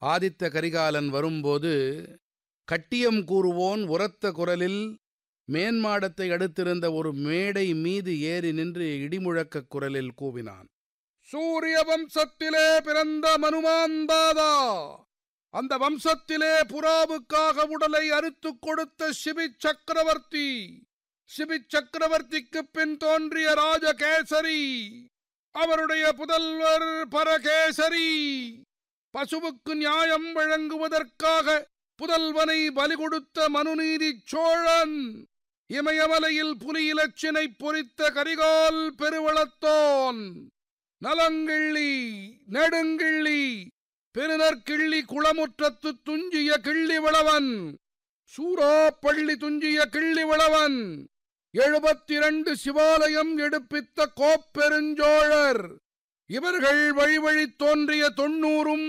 ஆதித்த கரிகாலன் வரும்போது கட்டியம் கூறுவோன் உரத்த குரலில் மேன்மாடத்தை அடுத்திருந்த ஒரு மேடை மீது ஏறி நின்று இடிமுழக்கக் குரலில் கூவினான் சூரிய வம்சத்திலே பிறந்த மனுமாந்தாதா அந்த வம்சத்திலே புறாவுக்காக உடலை அறுத்துக் கொடுத்த சிபி சக்கரவர்த்தி சிபி சக்கரவர்த்திக்கு பின் தோன்றிய ராஜகேசரி அவருடைய புதல்வர் பரகேசரி பசுவுக்கு நியாயம் வழங்குவதற்காக புதல்வனை பலி கொடுத்த மனுநீதி சோழன் இமயமலையில் புலி இலச்சினை பொறித்த கரிகால் பெருவளத்தோன் நலங்கிள்ளி நெடுங்கிள்ளி பெருநற்கிள்ளி குளமுற்றத்து துஞ்சிய கிள்ளி விளவன் சூறாப்பள்ளி துஞ்சிய கிள்ளி விளவன் எழுபத்திரண்டு சிவாலயம் எடுப்பித்த கோப்பெருஞ்சோழர் இவர்கள் வழி வழி தோன்றிய தொண்ணூறும்